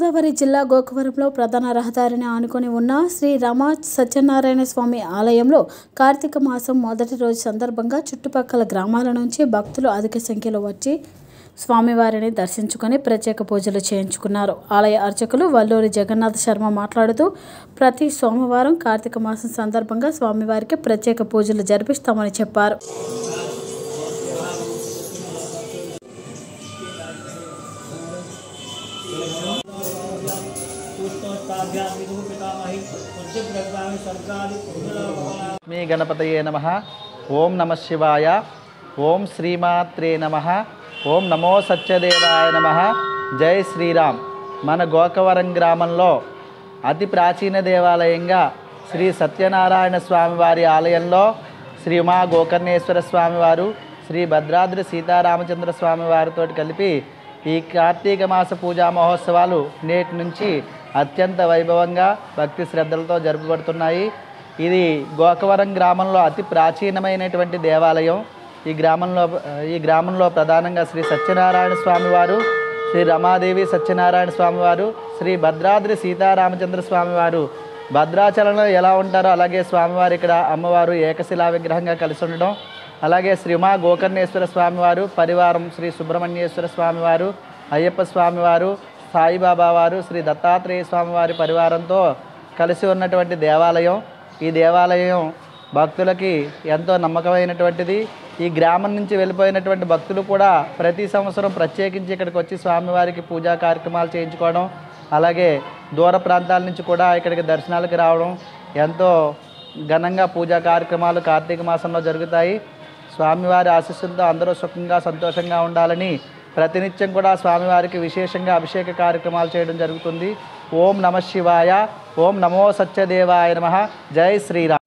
తూర్పుగోదావరి జిల్లా గోకవరంలో ప్రధాన రహదారిని ఆనుకొని ఉన్న శ్రీ రమా సత్యనారాయణ స్వామి ఆలయంలో కార్తీక మాసం మొదటి రోజు సందర్భంగా చుట్టుపక్కల గ్రామాల నుంచి భక్తులు అధిక సంఖ్యలో వచ్చి స్వామివారిని దర్శించుకొని ప్రత్యేక పూజలు చేయించుకున్నారు ఆలయ అర్చకులు వల్లూరి జగన్నాథ శర్మ మాట్లాడుతూ ప్రతి సోమవారం కార్తీక మాసం సందర్భంగా స్వామివారికి ప్రత్యేక పూజలు జరిపిస్తామని చెప్పారు మీ గణపతయే నమ ఓం నమ శివాయ ఓం శ్రీమాత్రే నమ ఓం నమో సత్యదేవాయ నమ జై శ్రీరామ్ మన గోకవరం గ్రామంలో అతి ప్రాచీన దేవాలయంగా శ్రీ సత్యనారాయణ స్వామివారి ఆలయంలో శ్రీ ఉమా గోకర్ణేశ్వర స్వామివారు శ్రీ భద్రాద్రి సీతారామచంద్ర స్వామి వారితో కలిపి ఈ కార్తీక మాస పూజా మహోత్సవాలు నేటి నుంచి అత్యంత వైభవంగా భక్తి శ్రద్ధలతో జరుపబడుతున్నాయి ఇది గోకవరం గ్రామంలో అతి ప్రాచీనమైనటువంటి దేవాలయం ఈ గ్రామంలో ఈ గ్రామంలో ప్రధానంగా శ్రీ సత్యనారాయణ స్వామివారు శ్రీ రమాదేవి సత్యనారాయణ స్వామివారు శ్రీ భద్రాద్రి సీతారామచంద్ర స్వామివారు భద్రాచలంలో ఎలా ఉంటారో అలాగే స్వామివారు ఇక్కడ అమ్మవారు ఏకశిలా విగ్రహంగా కలిసి ఉండడం అలాగే శ్రీ ఉమా గోకర్ణేశ్వర స్వామివారు పరివారం శ్రీ సుబ్రహ్మణ్యేశ్వర స్వామివారు అయ్యప్ప స్వామివారు సాయిబాబా వారు శ్రీ దత్తాత్రేయ స్వామివారి పరివారంతో కలిసి ఉన్నటువంటి దేవాలయం ఈ దేవాలయం భక్తులకి ఎంతో నమ్మకమైనటువంటిది ఈ గ్రామం నుంచి వెళ్ళిపోయినటువంటి భక్తులు కూడా ప్రతి సంవత్సరం ప్రత్యేకించి ఇక్కడికి వచ్చి స్వామివారికి పూజా కార్యక్రమాలు చేయించుకోవడం అలాగే దూర ప్రాంతాల నుంచి కూడా ఇక్కడికి దర్శనాలకు రావడం ఎంతో ఘనంగా పూజా కార్యక్రమాలు కార్తీక మాసంలో జరుగుతాయి స్వామివారి ఆశీస్సులతో అందరూ సుఖంగా సంతోషంగా ఉండాలని ప్రతినిత్యం కూడా స్వామివారికి విశేషంగా అభిషేక కార్యక్రమాలు చేయడం జరుగుతుంది ఓం నమ శివాయ ఓం నమో సత్యదేవాయ నమ జై శ్రీరామ్